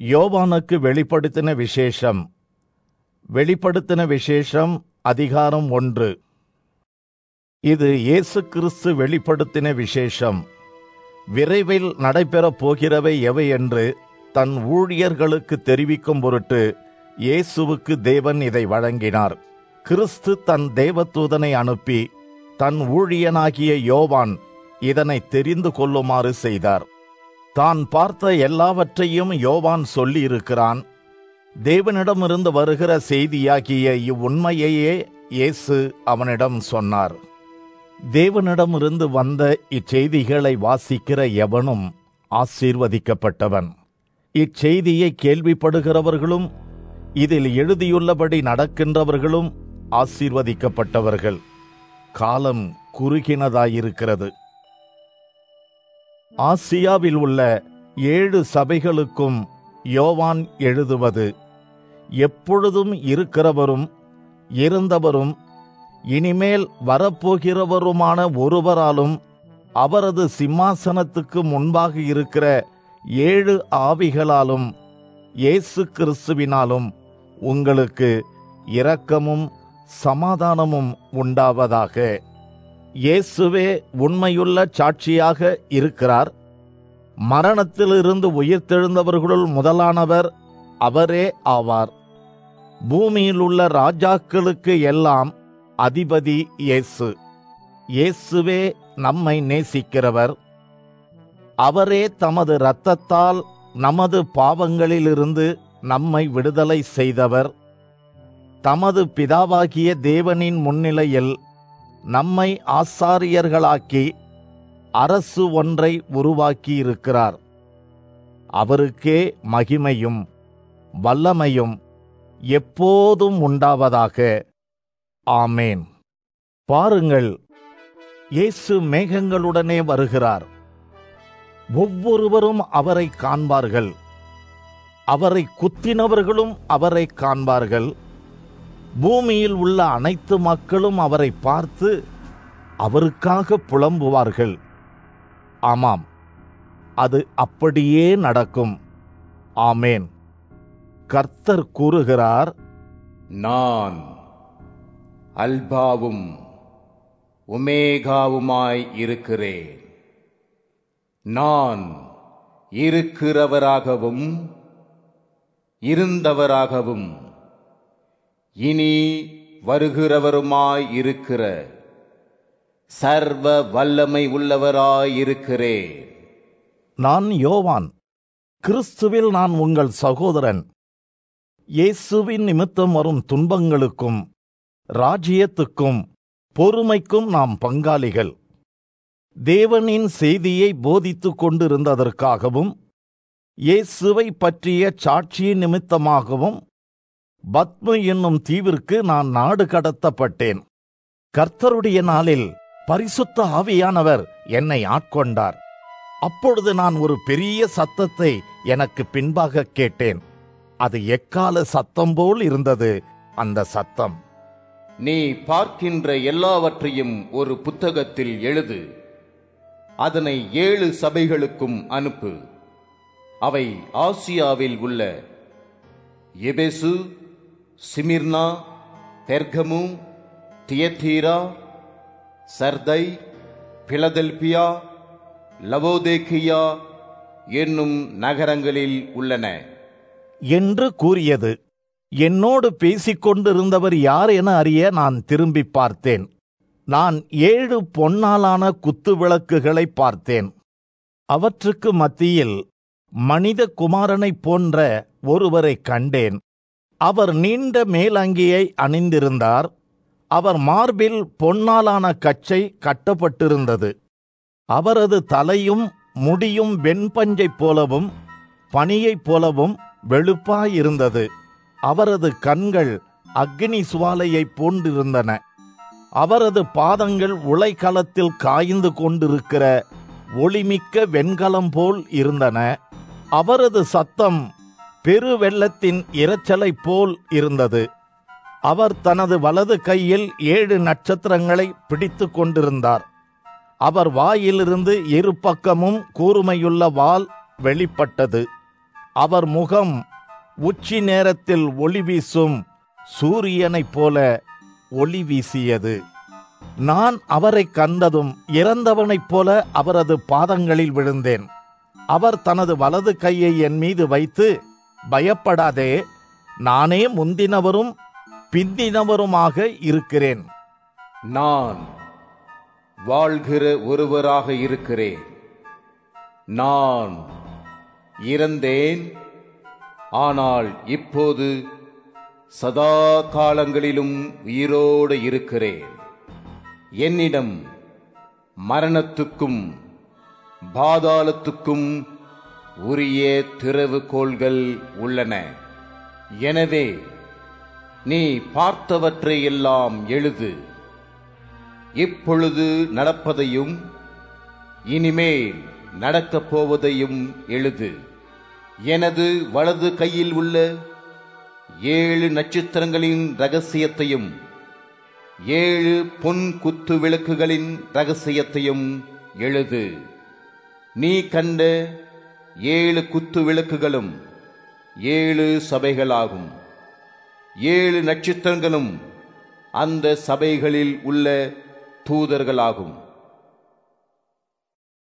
யோவானுக்கு வெளிப்படுத்தின விசேஷம் வெளிப்படுத்தின விசேஷம் அதிகாரம் ஒன்று இது இயேசு கிறிஸ்து வெளிப்படுத்தின விசேஷம் விரைவில் நடைபெறப் போகிறவை எவை என்று தன் ஊழியர்களுக்கு தெரிவிக்கும் பொருட்டு இயேசுவுக்கு தேவன் இதை வழங்கினார் கிறிஸ்து தன் தேவதூதனை அனுப்பி தன் ஊழியனாகிய யோவான் இதனை தெரிந்து கொள்ளுமாறு செய்தார் தான் பார்த்த எல்லாவற்றையும் யோவான் சொல்லியிருக்கிறான் தேவனிடமிருந்து வருகிற செய்தியாகிய இவ்வுண்மையையே இயேசு அவனிடம் சொன்னார் தேவனிடமிருந்து வந்த இச்செய்திகளை வாசிக்கிற எவனும் ஆசீர்வதிக்கப்பட்டவன் இச்செய்தியை கேள்விப்படுகிறவர்களும் இதில் எழுதியுள்ளபடி நடக்கின்றவர்களும் ஆசீர்வதிக்கப்பட்டவர்கள் காலம் குறுகினதாயிருக்கிறது ஆசியாவில் உள்ள ஏழு சபைகளுக்கும் யோவான் எழுதுவது எப்பொழுதும் இருக்கிறவரும் இருந்தவரும் இனிமேல் வரப்போகிறவருமான ஒருவராலும் அவரது சிம்மாசனத்துக்கு முன்பாக இருக்கிற ஏழு ஆவிகளாலும் இயேசு கிறிஸ்துவினாலும் உங்களுக்கு இரக்கமும் சமாதானமும் உண்டாவதாக இயேசுவே உண்மையுள்ள சாட்சியாக இருக்கிறார் மரணத்திலிருந்து உயிர்த்தெழுந்தவர்களுள் முதலானவர் அவரே ஆவார் பூமியில் உள்ள ராஜாக்களுக்கு எல்லாம் அதிபதி இயேசு இயேசுவே நம்மை நேசிக்கிறவர் அவரே தமது இரத்தத்தால் நமது பாவங்களிலிருந்து நம்மை விடுதலை செய்தவர் தமது பிதாவாகிய தேவனின் முன்னிலையில் நம்மை ஆசாரியர்களாக்கி அரசு ஒன்றை உருவாக்கியிருக்கிறார் அவருக்கே மகிமையும் வல்லமையும் எப்போதும் உண்டாவதாக ஆமேன் பாருங்கள் இயேசு மேகங்களுடனே வருகிறார் ஒவ்வொருவரும் அவரை காண்பார்கள் அவரை குத்தினவர்களும் அவரை காண்பார்கள் பூமியில் உள்ள அனைத்து மக்களும் அவரை பார்த்து அவருக்காக புலம்புவார்கள் ஆமாம் அது அப்படியே நடக்கும் ஆமேன் கர்த்தர் கூறுகிறார் நான் அல்பாவும் ஒமேகாவுமாய் இருக்கிறேன் நான் இருக்கிறவராகவும் இருந்தவராகவும் இனி வருகிறவருமாய் இருக்கிற சர்வ வல்லமை உள்ளவராய் இருக்கிறேன் நான் யோவான் கிறிஸ்துவில் நான் உங்கள் சகோதரன் இயேசுவின் நிமித்தம் வரும் துன்பங்களுக்கும் ராஜ்யத்துக்கும் பொறுமைக்கும் நாம் பங்காளிகள் தேவனின் செய்தியை போதித்துக் கொண்டிருந்ததற்காகவும் இயேசுவை பற்றிய சாட்சி நிமித்தமாகவும் பத்மு என்னும் தீவிற்கு நான் நாடு கடத்தப்பட்டேன் கர்த்தருடைய நாளில் பரிசுத்த ஆவியானவர் என்னை ஆட்கொண்டார் அப்பொழுது நான் ஒரு பெரிய சத்தத்தை எனக்கு பின்பாக கேட்டேன் அது எக்கால சத்தம் போல் இருந்தது அந்த சத்தம் நீ பார்க்கின்ற எல்லாவற்றையும் ஒரு புத்தகத்தில் எழுது அதனை ஏழு சபைகளுக்கும் அனுப்பு அவை ஆசியாவில் உள்ள எபெசு சிமிர்னா பெர்கமு தியத்தீரா சர்தை பிலதெல்பியா லவோதேக்கியா என்னும் நகரங்களில் உள்ளன என்று கூறியது என்னோடு பேசிக் கொண்டிருந்தவர் யார் என அறிய நான் திரும்பி பார்த்தேன் நான் ஏழு பொன்னாலான குத்து விளக்குகளை பார்த்தேன் அவற்றுக்கு மத்தியில் மனித குமாரனைப் போன்ற ஒருவரை கண்டேன் அவர் நீண்ட மேலங்கியை அணிந்திருந்தார் அவர் மார்பில் பொன்னாலான கச்சை கட்டப்பட்டிருந்தது அவரது தலையும் முடியும் வெண்பஞ்சைப் போலவும் பனியைப் போலவும் வெளுப்பாயிருந்தது அவரது கண்கள் அக்னி சுவாலையைப் போன்றிருந்தன அவரது பாதங்கள் உலைக்களத்தில் காய்ந்து கொண்டிருக்கிற ஒளிமிக்க வெண்கலம் போல் இருந்தன அவரது சத்தம் பெருவெள்ளத்தின் இரைச்சலைப் போல் இருந்தது அவர் தனது வலது கையில் ஏழு நட்சத்திரங்களை பிடித்துக் கொண்டிருந்தார் அவர் வாயிலிருந்து இரு பக்கமும் கூர்மையுள்ள வாள் வெளிப்பட்டது அவர் முகம் உச்சி நேரத்தில் ஒளி வீசும் சூரியனைப் போல ஒளி வீசியது நான் அவரை கண்டதும் இறந்தவனைப் போல அவரது பாதங்களில் விழுந்தேன் அவர் தனது வலது கையை என் மீது வைத்து பயப்படாதே நானே முந்தினவரும் பிந்தினவருமாக இருக்கிறேன் நான் வாழ்கிற ஒருவராக இருக்கிறேன் நான் இறந்தேன் ஆனால் இப்போது சதா காலங்களிலும் உயிரோடு இருக்கிறேன் என்னிடம் மரணத்துக்கும் பாதாளத்துக்கும் உரிய திறவுகோள்கள் உள்ளன எனவே நீ பார்த்தவற்றை எல்லாம் எழுது இப்பொழுது நடப்பதையும் இனிமேல் நடக்கப் போவதையும் எழுது எனது வலது கையில் உள்ள ஏழு நட்சத்திரங்களின் ரகசியத்தையும் ஏழு பொன் குத்து விளக்குகளின் ரகசியத்தையும் எழுது நீ கண்ட ஏழு குத்து விளக்குகளும் ஏழு சபைகளாகும் ஏழு நட்சத்திரங்களும் அந்த சபைகளில் உள்ள தூதர்களாகும்